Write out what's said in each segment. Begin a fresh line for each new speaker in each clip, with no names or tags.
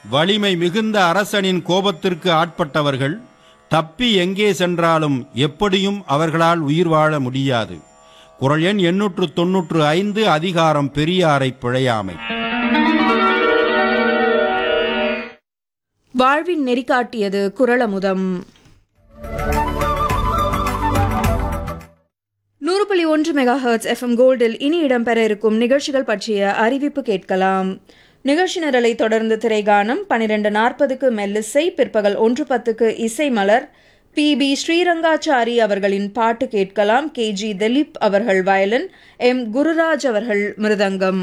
வலிமை மிகுந்த அரசனின் கோபத்திற்கு ஆட்பட்டவர்கள் தப்பி எங்கே சென்றாலும் எப்படியும் அவர்களால் உயிர் வாழ முடியாது குரல் எண் எண்ணூற்று தொன்னூற்று ஐந்து அதிகாரம் பெரியாரை பிழையாமை
வாழ்வின் நெறிகாட்டியது குரலமுதம் நூறு புள்ளி ஒன்று மெகா ஹெர்ட்ஸ் எஃப்எம் கோல்டில் இனி இடம்பெற இருக்கும் நிகழ்ச்சிகள் பற்றிய அறிவிப்பு கேட்கலாம் நிகழ்ச்சி நிரலை தொடர்ந்து திரைகானம் பனிரெண்டு நாற்பதுக்கு மெல்லிசை பிற்பகல் ஒன்று பத்துக்கு இசை மலர் பி பி ஸ்ரீரங்காச்சாரி அவர்களின் பாட்டு கேட்கலாம் கே ஜி திலீப் அவர்கள் வயலின் எம் குருராஜ் அவர்கள் மிருதங்கம்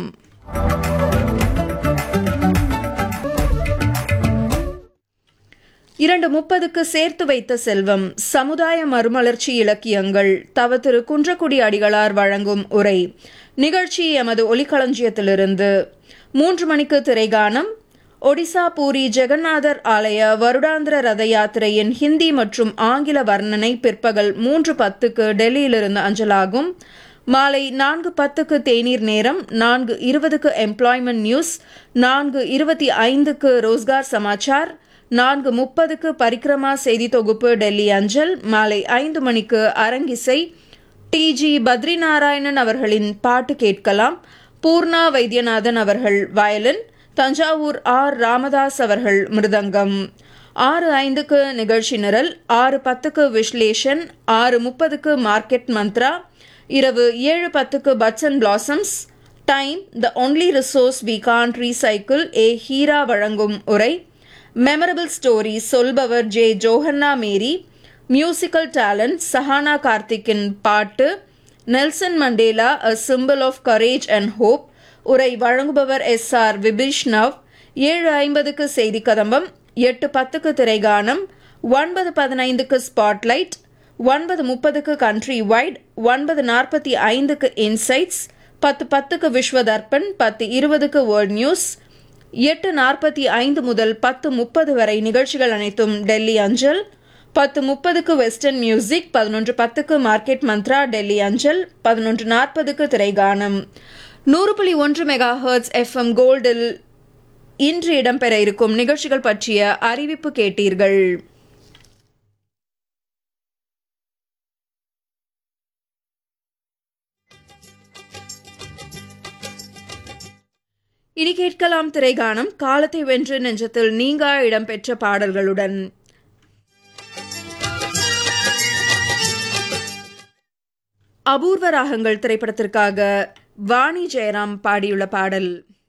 இரண்டு முப்பதுக்கு சேர்த்து வைத்த செல்வம் சமுதாய மறுமலர்ச்சி இலக்கியங்கள் தவ திரு குன்றக்குடி அடிகளார் வழங்கும் உரை நிகழ்ச்சி எமது ஒலிக்களஞ்சியத்திலிருந்து மூன்று மணிக்கு திரைகானம் ஒடிசா பூரி ஜெகநாதர் ஆலய வருடாந்திர ரத யாத்திரையின் ஹிந்தி மற்றும் ஆங்கில வர்ணனை பிற்பகல் மூன்று பத்துக்கு டெல்லியிலிருந்து அஞ்சலாகும் மாலை நான்கு பத்துக்கு தேநீர் நேரம் நான்கு இருபதுக்கு எம்ப்ளாய்மெண்ட் நியூஸ் நான்கு இருபத்தி ஐந்துக்கு ரோஸ்கார் சமாச்சார் நான்கு முப்பதுக்கு பரிக்ரமா செய்தி தொகுப்பு டெல்லி அஞ்சல் மாலை ஐந்து மணிக்கு அரங்கிசை டி ஜி பத்ரிநாராயணன் அவர்களின் பாட்டு கேட்கலாம் பூர்ணா வைத்தியநாதன் அவர்கள் வயலின் தஞ்சாவூர் ஆர் ராமதாஸ் அவர்கள் மிருதங்கம் ஆறு ஐந்துக்கு நிகழ்ச்சி நிரல் ஆறு பத்துக்கு விஸ்லேஷன் ஆறு முப்பதுக்கு மார்க்கெட் மந்த்ரா இரவு ஏழு பத்துக்கு buds and blossoms time the only resource we can't recycle A Heera வழங்கும் உரை மெமரபிள் ஸ்டோரி சொல்பவர் J Johanna Mary musical talent Sahana கார்த்திக்கின் பாட்டு Nelson Mandela a symbol of courage and hope உரை வழங்குபவர் எஸ் ஆர் விபிஷ்ணவ் ஏழு ஐம்பதுக்கு செய்தி கதம்பம் எட்டு பத்துக்கு திரைகானம் ஒன்பது பதினைந்துக்கு ஸ்பாட்லைட் ஒன்பது முப்பதுக்கு கண்ட்ரி வைட் ஒன்பது நாற்பத்தி ஐந்துக்கு இன்சைட்ஸ் பத்து பத்துக்கு விஸ்வ தர்ப்பன் பத்து இருபதுக்கு வேர்ல்ட் நியூஸ் எட்டு நாற்பத்தி ஐந்து முதல் பத்து முப்பது வரை நிகழ்ச்சிகள் அனைத்தும் டெல்லி அஞ்சல் பத்து முப்பதுக்கு வெஸ்டர்ன் மியூசிக் பதினொன்று பத்துக்கு மார்க்கெட் மந்த்ரா டெல்லி அஞ்சல் பதினொன்று நாற்பதுக்கு திரைகானம் நூறு புள்ளி ஒன்று மெகா ஹெர்ட்ஸ் எஃப்எம் கோல்டில் இன்று இடம்பெற இருக்கும் நிகழ்ச்சிகள் பற்றிய அறிவிப்பு கேட்டீர்கள் இனி கேட்கலாம் திரைகானம் காலத்தை வென்று நெஞ்சத்தில் நீங்கா இடம்பெற்ற பாடல்களுடன் அபூர்வ ராகங்கள் திரைப்படத்திற்காக வாணி ஜெயராம் பாடியுள்ள பாடல்